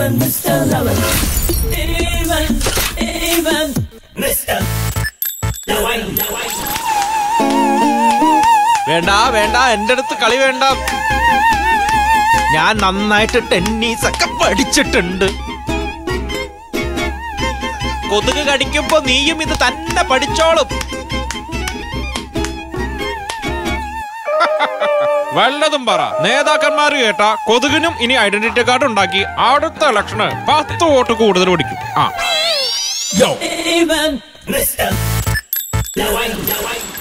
Even Mr. Lover. Even, even Mr. Lover. വേണ്ട വേണ്ട എന്റെ അടുത്ത് കളി വേണ്ട ഞാൻ നന്നായിട്ട് ടെന്നീസ് ഒക്കെ പഠിച്ചിട്ടുണ്ട് കൊതുക് കടിക്കുമ്പോ നീയും ഇത് തന്നെ പഠിച്ചോളും വല്ലതും പറ നേതാക്കന്മാർ കേട്ട കൊതുകിനും ഇനി ഐഡന്റിറ്റി കാർഡ് ഉണ്ടാക്കി അടുത്ത ഇലക്ഷന് പത്ത് വോട്ട് കൂടുതൽ പിടിക്കും ആ Even Mr. Lover.